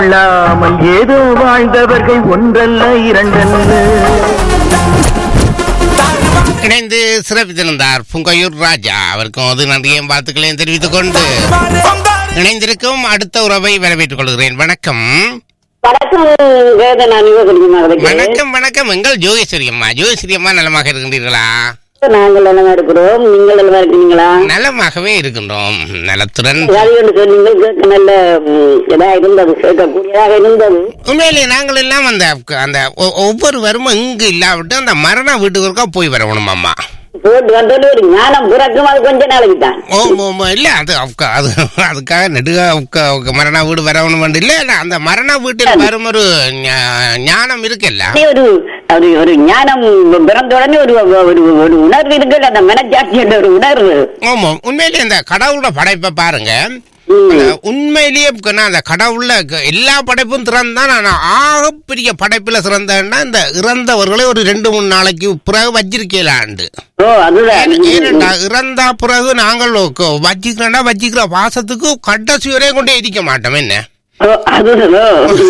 இல்லாமல் ஏதோ வாழ்ந்தவர்கள் ஒன்றல்ல இரண்டல்ல இணைந்து சிறப்பித்திருந்தார் புங்கையூர் ராஜா அவருக்கும் அது நன்றியும் வாழ்த்துக்களையும் தெரிவித்துக் கொண்டு இணைந்திருக்கும் அடுத்த உறவை வரவேற்றுக் கொள்கிறேன் வணக்கம் வணக்கம் வேதனா யுவகுடிமாவதற்கு வணக்கம் வணக்கம் எங்கள் ஜோகேஸ்வரி அம்மா ஜோகேஸ்வரி அம்மா நலமாக இருக்கின்றீர்களா நாங்கள் நல்லா இருக்கிறோம் நீங்கள் நல்லா இருக்கிறீங்களா நலமாகவே இருக்கின்றோம் நலத்துடன் அது ஒன்று சொன்னீங்க கேட்க நல்ல ம், இதா இருந்தது கேட்கக்கூடியதாக இருந்தது உண்மையிலே நாங்கள் எல்லாம் அந்த அந்த ஒ- ஒவ்வொருவரும் இங்கு இல்லாவிட்டு அந்த மரண வீட்டுக்கு போய் வரணும் அம்மா போட்டு வந்தோடு ஒரு ஞானம் பிறக்கும் அது கொஞ்ச நாளைக்கு தான் ஓ ஓ, ஓ, இல்ல அது அவக்க- அது அதுக்காக நெடுக அவக்க- அவக்க மரண வீடு வரணும் இல்ல இல்ல அந்த மரண வீட்டில் வரும் ஒரு ஞா- ஞானம் இருக்குல்ல அதே ஒரு ஒரு ஒரு ஞானம் பிறந்த உடனே ஒரு ஒரு ஒரு உணர்வு இருக்கு அந்த மனச்சாட்சி என்ற ஒரு உணர்வு ஆமா உண்மையிலேயே இந்த கடவுளோட படைப்பை பாருங்க ம். அந்த உண்மையிலேயே க- நான் அந்த கடவுள்ல க- எல்லா படைப்பும் திறந்தான் ஆனா ஆகப்பெரிய படைப்புல சிறந்தன்னா இந்த இறந்தவர்களை ஒரு ரெண்டு மூணு நாளைக்கு பிறகு வச்சிருக்கலாண்டு ஓ அதுதான் ஏனண்டா இறந்தா பிறகு நாங்கள் க- வச்சிக்கிறோம்னா வச்சிக்கிற வாசத்துக்கு கடைசி வரையும் கொண்டு எரிக்க மாட்டோம் என்ன ஓ அது ஓ.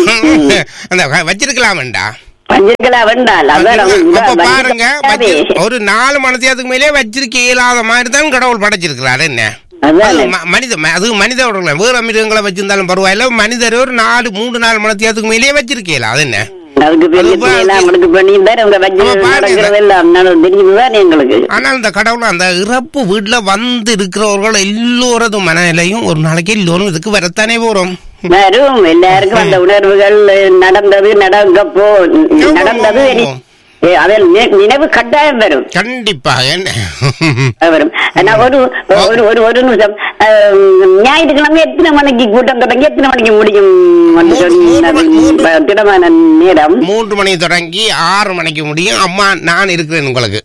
அந்த வ- வச்சிருக்கலாமேண்டா பஞ்சிருக்கலா வேண்டால் அதான் அப்ப பாருங்க வச்சி- ஒரு நாலு மனசியத்துக்கு மேலே வச்சிருக்க இயலாத மாதிரி தான் கடவுள் படைச்சிருக்கிறாரு என்ன அதான் அது ம- மனித ம- அது மனித உடம்புல வேற மிருகங்களை வச்சிருந்தாலும் பரவாயில்ல மனிதர் ஒரு நாலு மூணு நாலு மனசியத்துக்கு மேலேயே வச்சிருக்கல அது என்ன அதுக்கு பெரிய அது பா- எல்லாம் அவனுக்கு பண்ணி தான் உங்க வச்சு அப்ப பாருங்க. நடக்கிறது எல்லாம் நான் தெரியுதுதான் எங்களுக்கு ஆனால் இந்த கடவுள் அந்த இறப்பு வீட்டுல வந்து இருக்கிறவர்கள் எல்லோரது மனநிலையும் ஒரு நாளைக்கு எல்லோரும் இதுக்கு வரத்தானே போறோம் வரும் எல்லாருக்கும் அந்த உணர்வுகள் நடந்தது நடக்கப்போ நடந்தது இனி- ஏ, அதில் நி- நினைவு கட்டாயம் வரும் கண்டிப்பா என்ன வரும் ஆனா ஒரு ஒரு ஒரு ஒரு நிமிஷம் அஹ், ஞாயிற்றுக்கிழமை எத்தனை மணிக்கு கூட்டம் தொடங்கி எத்தனை மணிக்கு முடியும் என்று சொன்னது, மூன்று- திடமான நேரம் மூன்று மணி தொடங்கி ஆறு மணிக்கு முடியும் அம்மா நான் இருக்கிறேன் உங்களுக்கு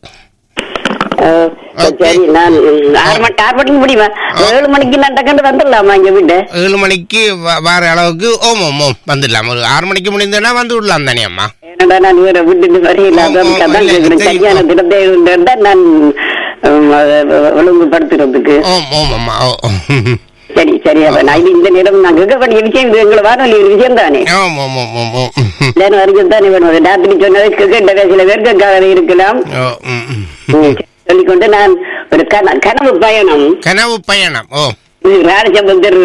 அஹ், சரி நான் ஆறு மணி ஆறு மணிக்கு முடியுமா ஏழு மணிக்கு நான் டக்குன்னு வந்துடலாமா இங்க வீட்டு ஏழு மணிக்கு வ- வர அளவுக்கு ஓம் ஓம் ஓம் வந்துடலாம் ஒரு ஆறு மணிக்கு முடிந்தேன்னா வந்து விடலாம் தானே அம்மா என்னடா நான் வேற விட்டுட்டு வரையில அதான் ஆமா, கதான் இல்ல, கேட்கிறேன் தெரியும். கல்யாண தினத்தை இருந்தா நான் உம், அதை ஒழுங்குபடுத்துறதுக்கு ஓம் ஓம் அம்மா ஓ சரி சரி அப்ப நான் இது இந்த நேரம் நான் கேட்க வேண்டிய விஷயம் இது எங்களை வானொலி ஒரு விஷயம் தானே ஓம் ஓம் ஓம் ஓம் ஓம் இல்லைன்னு வரைக்கும் தானே வேணும் அது ராத்திரி சொன்னது கேட்ட சில பேருக்கு இருக்கலாம் ஓ ம், ம். உம், சொல்லிக்கொண்டு நான் ஒரு கன- கனவு பயணம் கனவு பயணம் ஓ ராஜசமுந்தர்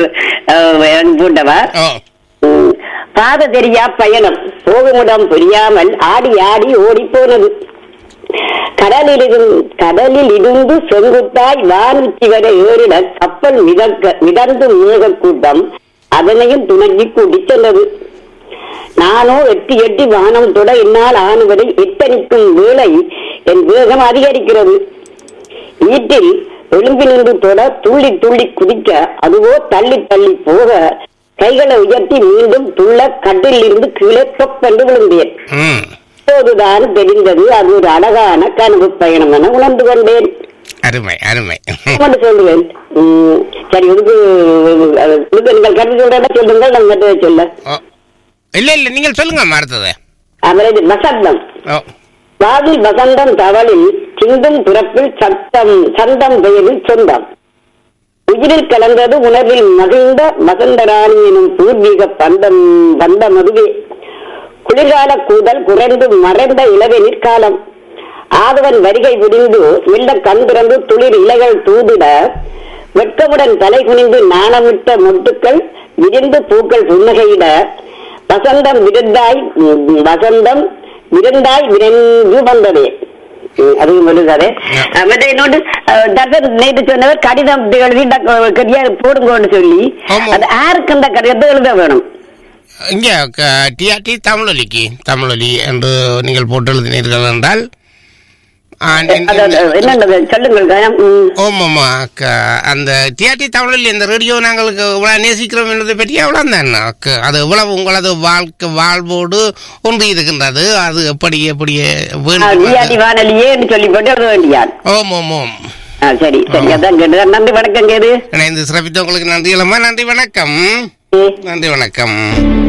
போட்டவா ஓ உம், பாத தெரியா பயணம் போகுமிடம் புரியாமல் ஆடி ஆடி ஓடி போனது கடலில் இருந்து கடலில் இருந்து செங்குத்தாய் வானுச்சி வரை ஏறிட கப்பல் மிதக்க மிதந்து மேகக் கூட்டம் அதனையும் துணங்கி கூட்டிச் சென்றது நானோ எட்டி எட்டி வானம் தொட என்னால் ஆணுவதை எத்தனிக்கும் வேளை என் வேகம் அதிகரிக்கிறது வீட்டில் எலும்பிலிருந்து தொட துள்ளி துள்ளி குதிக்க அதுவோ தள்ளி தள்ளி போக கைகளை உயர்த்தி மீண்டும் துள்ள கட்டில் இருந்து கீழே தொப்பென்று விழுந்தேன் ம் அப்போதுதான் தெரிந்தது அது ஒரு அழகான கனவு பயணம் என உணர்ந்து கொண்டேன் அருமை அருமை மட்டும் சொல்லுவேன் உம், சரி இதுக்கு அது, இதுக்கு நீங்கள் கருத்து சொல்றதா சொல்லுங்கள் நான் மற்றதை சொல்ல ஓ இல்ல இல்ல நீங்கள் சொல்லுங்க அம்மா அடுத்தது அவரது வசந்தம் ஓ வாதில் வசந்தம் தவளில் சிந்தும் பிறப்பில் சத்தம் சந்தம் பெயரில் சொந்தம் உயிரில் கலந்தது உணர்வில் மகிழ்ந்த வசந்தராணி எனும் பூர்வீக பந்தம் பந்தம் அதுவே குளிர்கால கூதல் குறைந்து மறைந்த இளவெளிர் காலம் ஆதவன் வருகை விடிந்து மெல்ல கண் திறந்து துளிர் இலைகள் தூதிட வெட்கமுடன் தலை குனிந்து நாணமிட்ட மொட்டுக்கள் விரிந்து பூக்கள் புன்னகையிட வசந்தம் விருந்தாய் உம், வசந்தம் விருந்தாய் விரைந்து வந்ததே உம், அதுவும் வருகிறது மற்ற இன்னொன்று அஹ், டாக்டர் நேற்று சொன்னவர் கடிதம் எழுதி டாக்டர் கடியா போடுங்கன்னு சொல்லி ஆமா. அது யாருக்கு அந்த கடிதத்தை எழுத வேணும் இங்க டிஆர்டி தமிழொலிக்கு தமிழொலி என்று நீங்கள் போட்டு எழுதினீர்கள் என்றால் ஆ, நி- அது, அது, என்னென்னது சொல்லுங்கள் கயம். உம். ஓமாம்மா க- அந்த டிஆர்டி தமிழில் இந்த ரேடியோ நாங்கள் இவ்வளவு நேசிக்கிறோம் என்பதை பற்றி அவ்வளோ தான் அது எவ்வளவு உங்களது வாழ்க்கை வாழ்வோடு ஒன்று இருக்கின்றது அது எப்படி எப்படி ஆ, வேண்டும் வியாதி வானொலியேன்னு சொல்லி போட்டு எழுத வேண்டியார் ஓம் ஓம் ஓம் ஆ, சரி சரி அதான் கேட்டு நன்றி வணக்கம் கேது இணைந்து சிறப்பித்த உங்களுக்கு நன்றி இளமா நன்றி வணக்கம் நன்றி வணக்கம்